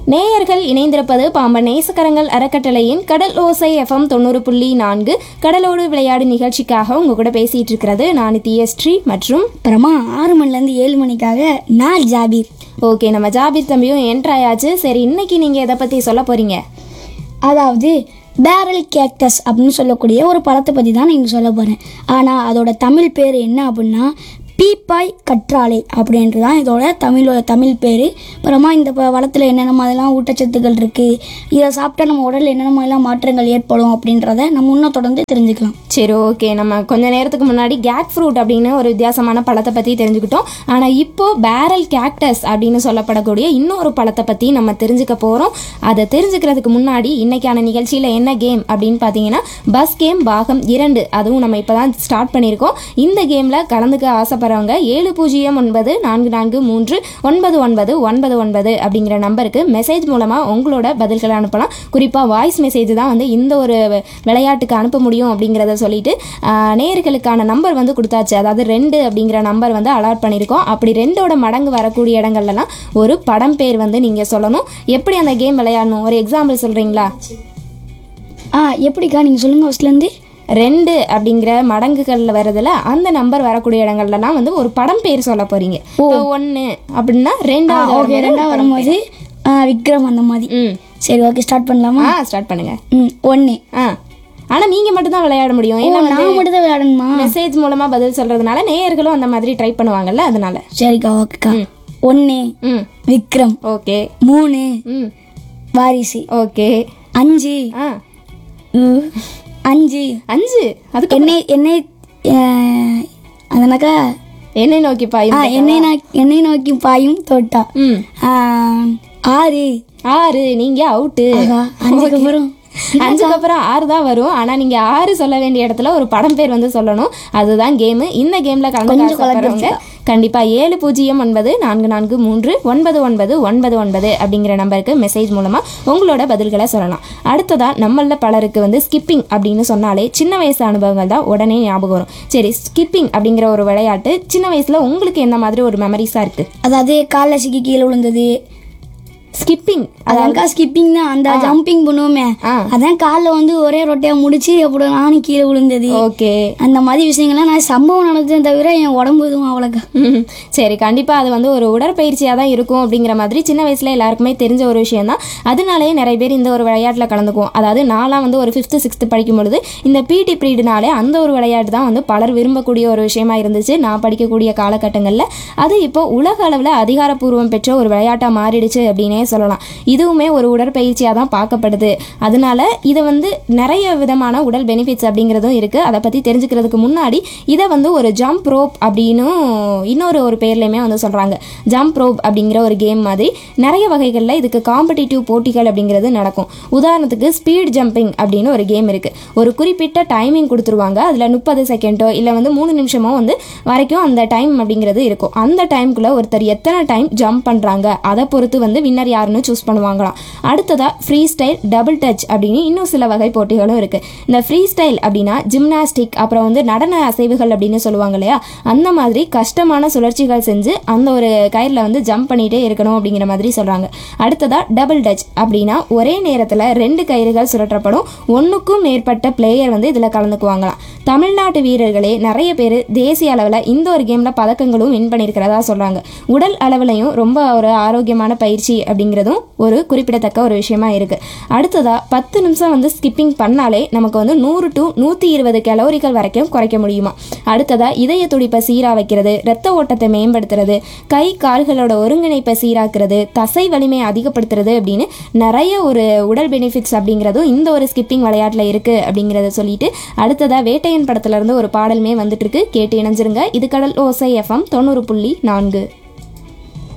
நேயர்கள் இணைந்திருப்பது பாம்பன் நேசக்கரங்கள் அறக்கட்டளையின் கடல் ஓசை எஃப்எம் தொண்ணூறு புள்ளி நான்கு கடலோடு விளையாடு நிகழ்ச்சிக்காக உங்க கூட பேசிட்டு இருக்கிறது நான் தியஸ்ரீ மற்றும் அப்புறமா ஆறு மணிலேருந்து ஏழு மணிக்காக நான் ஜாபீர் ஓகே நம்ம ஜாபீர் தம்பியும் என்ட்ரு ஆயாச்சு சரி இன்னைக்கு நீங்க எதை பத்தி சொல்ல போறீங்க அதாவது பேரல் கேக்டஸ் அப்படின்னு சொல்லக்கூடிய ஒரு பழத்தை பற்றி தான் நீங்கள் சொல்ல போகிறேன் ஆனால் அதோட தமிழ் பேர் என்ன அப்படின்னா பீப்பாய் கற்றாழை அப்படின்றது தான் இதோட தமிழோட தமிழ் பேர் அப்புறமா இந்த ப- பழத்தில் என்னென்ன மாதிரிலாம் ஊட்டச்சத்துக்கள் இருக்குது இதை சாப்பிட்டா நம்ம உடலில் என்னென்ன மாதிரிலாம் மாற்றங்கள் ஏற்படும் அப்படின்றத நம்ம இன்னும் தொடர்ந்து தெரிஞ்சுக்கலாம் சரி ஓகே நம்ம கொஞ்ச நேரத்துக்கு முன்னாடி கேக் ஃப்ரூட் அப்படின்னு ஒரு வித்தியாசமான பழத்தை பற்றி தெரிஞ்சுக்கிட்டோம் ஆனால் இப்போ பேரல் கேக்டஸ் அப்படின்னு சொல்லப்படக்கூடிய இன்னொரு பழத்தை பற்றி நம்ம தெரிஞ்சுக்க போகிறோம் அதை தெரிஞ்சுக்கிறதுக்கு முன்னாடி இன்னைக்கான நிகழ்ச்சியில் என்ன கேம் அப்படின்னு பார்த்தீங்கன்னா பஸ் கேம் பாகம் இரண்டு அதுவும் நம்ம இப்போ தான் ஸ்டார்ட் பண்ணியிருக்கோம் இந்த கேமில் கலந்துக்க ஆசைப்படுறவங்க ஏழு பூஜ்ஜியம் ஒன்பது நான்கு நான்கு மூன்று ஒன்பது ஒன்பது ஒன்பது ஒன்பது அப்படிங்கிற நம்பருக்கு மெசேஜ் மூலமாக உங்களோட பதில்களை அனுப்பலாம் குறிப்பாக வாய்ஸ் மெசேஜ் தான் வந்து இந்த ஒரு விளையாட்டுக்கு அனுப்ப முடியும் அப்படிங்கிறத சொல்லிட்டு ஆஹ், நேயர்களுக்கான நம்பர் வந்து கொடுத்தாச்சு அதாவது ரெண்டு அப்படிங்கிற நம்பர் வந்து அலாட் பண்ணியிருக்கோம் அப்படி ரெண்டோட மடங்கு வரக்கூடிய இடங்கள்லாம் ஒரு படம் பேர் வந்து நீங்கள் சொல்லணும் எப்படி அந்த கேம் விளையாடணும் ஒரு எக்ஸாம்பிள் சொல்கிறீங்களா ஆ எப்படிக்கா நீங்கள் சொல்லுங்கள் ஃபஸ்ட்லேருந்து ரெண்டு அப்படிங்கிற மடங்குகளில் வருதுல அந்த நம்பர் வரக்கூடிய இடங்கள்லாம் வந்து ஒரு படம் பேர் சொல்ல போறீங்க இப்போ ஒன்று அப்படின்னா ரெண்டாவது ஓகே வரும்போது ரெண்டாவது வரும்போது ஆ, விக்ரம் அந்த மாதிரி ம் சரி ஓகே ஸ்டார்ட் பண்ணலாமா ஆ ஸ்டார்ட் பண்ணுங்க ம் ஒன்று ஆ ஆனால் நீங்கள் மட்டும்தான் விளையாட முடியும் ஓ ஏன்னா நான் மட்டும் தான் விளையாடணுமா மெசேஜ் மூலமா பதில் சொல்றதுனால நேயர்களும் அந்த மாதிரி ட்ரை பண்ணுவாங்கல்ல அதனால சரிக்கா ஓகேக்கா ஒன்று ம் விக்ரம் ஓகே மூணு ம் வாரிசு ஓகே அஞ்சு ஆ ம், அஞ்சு அஞ்சு அதுக்கு என்னை என்னை அஹ், அதனாக்கா என்னை நோக்கி ஆ பாயும் என்னை நா- என்னை நோக்கி பாயும் தோட்டா ம் ஆ, ஆறு ஆறு நீங்க அவுட்டு ஆகா, அஞ்சுக்கு அப்புறம் அஞ்சுக்கு அப்புறம் ஆறு தான் வரும் ஆனா நீங்க ஆறு சொல்ல வேண்டிய இடத்துல ஒரு படம் பேர் வந்து சொல்லணும் அதுதான் கேம் இந்த கேம்ல கலந்து ஆசைப்படுறவங்க கண்டிப்பா ஏழு பூஜ்ஜியம் ஒன்பது நான்கு நான்கு மூன்று ஒன்பது ஒன்பது ஒன்பது ஒன்பது அப்படிங்கிற நம்பருக்கு மெசேஜ் மூலமா உங்களோட பதில்களை சொல்லலாம் அடுத்ததா நம்மள பலருக்கு வந்து ஸ்கிப்பிங் அப்படின்னு சொன்னாலே சின்ன வயசு அனுபவங்கள் தான் உடனே ஞாபகம் வரும் சரி ஸ்கிப்பிங் அப்படிங்கிற ஒரு விளையாட்டு சின்ன வயசுல உங்களுக்கு என்ன மாதிரி ஒரு மெமரிஸா இருக்கு அதாவது காலைல சிக்கி கீழே விழுந்தது ஸ்கிப்பிங் அதான்க்கா ஸ்கிப்பிங் தான் அந்த ஜம்பிங் பண்ணுவோமே ஆ. அதான் காலைல வந்து ஒரே ரொட்டையா முடிச்சு அப்புறம் நானும் கீழே விழுந்தது ஓகே அந்த மாதிரி விஷயங்கள்லாம் நான் சம்பவம் நடந்ததே தவிர என் உடம்பு எதுவும் அவ்வளோக்கா ம், சரி கண்டிப்பாக அது வந்து ஒரு உடற்பயிற்சியாக தான் இருக்கும் அப்படிங்கிற மாதிரி சின்ன வயசில் எல்லாருக்குமே தெரிஞ்ச ஒரு விஷயம் தான் அதனாலேயே நிறைய பேர் இந்த ஒரு விளையாட்டில் கலந்துக்குவோம் அதாவது நான்லாம் வந்து ஒரு ஃபிஃப்த்து சிக்ஸ்த்து படிக்கும் பொழுது இந்த பிடி பீரியட்னாலே அந்த ஒரு விளையாட்டு தான் வந்து பலர் விரும்பக்கூடிய ஒரு விஷயமா இருந்துச்சு நான் படிக்கக்கூடிய காலகட்டங்களில் அது இப்போ உலக அளவில் அதிகாரப்பூர்வம் பெற்ற ஒரு விளையாட்டாக மாறிடுச்சு அப்படின்னே சொல்லலாம் இதுவுமே ஒரு உடற்பயிற்சியாக தான் பார்க்கப்படுது அதனால இதை வந்து நிறைய விதமான உடல் பெனிஃபிட்ஸ் அப்படிங்கிறதும் இருக்குது அதை பற்றி தெரிஞ்சுக்கிறதுக்கு முன்னாடி இதை வந்து ஒரு ஜம்ப் ரோப் அப்படின்னும் இன்னொரு ஒரு பேர்லையுமே வந்து சொல்கிறாங்க ஜம்ப் ரோப் அப்படிங்கிற ஒரு கேம் மாதிரி நிறைய வகைகளில் இதுக்கு காம்படிட்டிவ் போட்டிகள் அப்படிங்கிறது நடக்கும் உதாரணத்துக்கு ஸ்பீட் ஜம்பிங் அப்படின்னு ஒரு கேம் இருக்குது ஒரு குறிப்பிட்ட டைமிங் கொடுத்துருவாங்க அதில் முப்பது செகண்டோ இல்லை வந்து மூணு நிமிஷமோ வந்து வரைக்கும் அந்த டைம் அப்படிங்கிறது இருக்கும் அந்த டைம்குள்ளே ஒருத்தர் எத்தனை டைம் ஜம்ப் பண்ணுறாங்க அதை பொறுத்து வந்து வின்னர் யாருன்னு சூஸ் பண்ணுவாங்களாம் அடுத்ததாக ஃப்ரீ ஸ்டைல் டபுள் டச் அப்படின்னு இன்னும் சில வகை போட்டிகளும் இருக்குது இந்த ஃப்ரீ ஸ்டைல் அப்படின்னா ஜிம்னாஸ்டிக் அப்புறம் வந்து நடன அசைவுகள் அப்படின்னு சொல்லுவாங்க இல்லையா அந்த மாதிரி கஷ்டமான சுழற்சிகள் செஞ்சு அந்த ஒரு கயிறில் வந்து ஜம்ப் பண்ணிகிட்டே இருக்கணும் அப்படிங்கிற மாதிரி சொல்கிறாங்க அடுத்ததாக டபுள் டச் அப்படின்னா ஒரே நேரத்தில் ரெண்டு கயிறுகள் சுழற்றப்படும் ஒன்றுக்கும் மேற்பட்ட பிளேயர் வந்து இதில் கலந்துக்குவாங்களாம் தமிழ்நாட்டு வீரர்களே நிறைய பேர் தேசிய அளவில் இந்த ஒரு கேமில் பதக்கங்களும் வின் பண்ணியிருக்கிறதா சொல்கிறாங்க உடல் அளவுலையும் ரொம்ப ஒரு ஆரோக்கியமான பயிற்சி அப்படிங்கிறதும் ஒரு குறிப்பிடத்தக்க ஒரு விஷயமா இருக்குது அடுத்ததாக பத்து நிமிஷம் வந்து ஸ்கிப்பிங் பண்ணாலே நமக்கு வந்து நூறு டு நூற்றி இருபது கலோரிகள் வரைக்கும் குறைக்க முடியுமா அடுத்ததாக இதய துடிப்பை சீராக வைக்கிறது ரத்த ஓட்டத்தை மேம்படுத்துறது கை கால்களோட ஒருங்கிணைப்பை சீராக்குறது தசை வலிமையை அதிகப்படுத்துறது அப்படின்னு நிறைய ஒரு உடல் பெனிஃபிட்ஸ் அப்படிங்கிறதும் இந்த ஒரு ஸ்கிப்பிங் விளையாட்டில் இருக்குது அப்படிங்கிறத சொல்லிட்டு அடுத்ததாக வேட்டையன் படத்துல இருந்து ஒரு பாடலுமே வந்துட்டு இருக்கு கேட்டு இணைஞ்சிருங்க இது கடல் ஓசை எஃப்எம் தொண்ணூறு புள்ளி நான்கு